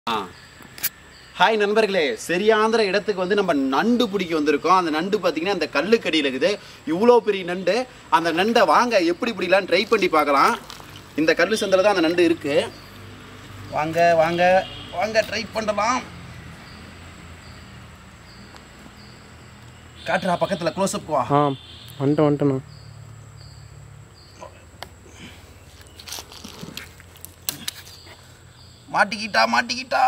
hi நண்பர்களே சரியாந்திர இடத்துக்கு வந்து நம்ம நண்டு பிடிக்க வந்திருக்கோம் அந்த நண்டு பார்த்தீங்கன்னா அந்த கல்லுக்கடியில் இருக்குது இவ்வளோ பெரிய நண்டு அந்த நண்டை வாங்க எப்படி பிடிக்கலாம் ட்ரை பண்ணி பார்க்கலாம் இந்த கல்லு சந்தில் தான் அந்த நண்டு இருக்கு வாங்க வாங்க வாங்க ட்ரை பண்ணலாம் காட்டுறா பக்கத்தில் க்ளோஸ்அப் வா ஆ வந்துட்டேன் வந்துட்டேண்ணா மாட்டிக்கிட்டா மாட்டிக்கிட்டா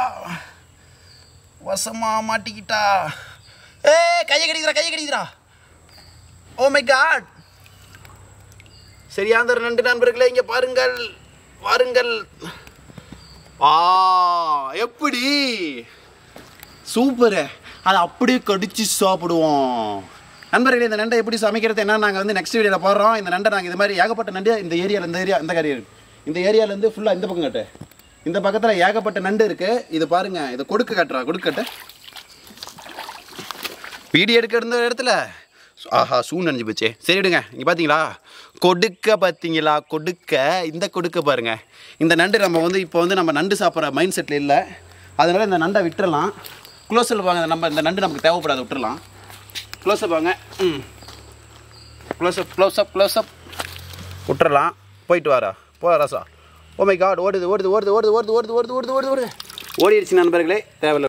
வசமா மாட்டிக்கிட்டா ஏ கையை கடிக்கிறா கையை கடிக்கிறா ஓ மை காட் சரியாந்தர் நண்டு நண்பர்களே இங்க பாருங்கள் வாருங்கள் ஆ எப்படி சூப்பரு அதை அப்படியே கடிச்சு சாப்பிடுவோம் நண்பர்களே இந்த நண்டை எப்படி சமைக்கிறது என்ன நாங்கள் வந்து நெக்ஸ்ட் வீடியோவில் போடுறோம் இந்த நண்டை நாங்கள் இது மாதிரி ஏகப்பட்ட நண்டு இந்த ஏரியாவில் இந்த ஏரியா இந்த கரையா இந்த ஏரியாவிலேருந்து ஃபுல்லாக இந்த பக்கம் கட்டு இந்த பக்கத்தில் ஏகப்பட்ட நண்டு இருக்கு இது பாருங்க இதை கொடுக்க கட்டுறா கொடுக்க கட்டு வீடியோ எடுக்க இருந்த இடத்துல ஆஹா சூ நனைஞ்சு போச்சே சரி விடுங்க இங்கே பார்த்தீங்களா கொடுக்க பார்த்தீங்களா கொடுக்க இந்த கொடுக்க பாருங்க இந்த நண்டு நம்ம வந்து இப்போ வந்து நம்ம நண்டு சாப்பிட்ற மைண்ட் செட்டில் இல்லை அதனால இந்த நண்டை விட்டுறலாம் க்ளோஸில் வாங்க நம்ம இந்த நண்டு நமக்கு தேவைப்படாது விட்டுறலாம் க்ளோஸ்அப் வாங்க ம் க்ளோஸ்அப் க்ளோஸ்அப் க்ளோஸ்அப் விட்டுறலாம் போயிட்டு வாரா போ ரசா ஓ மை காட் ஓடுது ஓடுது ஓடுது ஓடுது ஓடுது ஓடுது ஓடுது ஓடுது ஓடுது ஓடிடுச்சு நண்பர்களே தேவையில்ல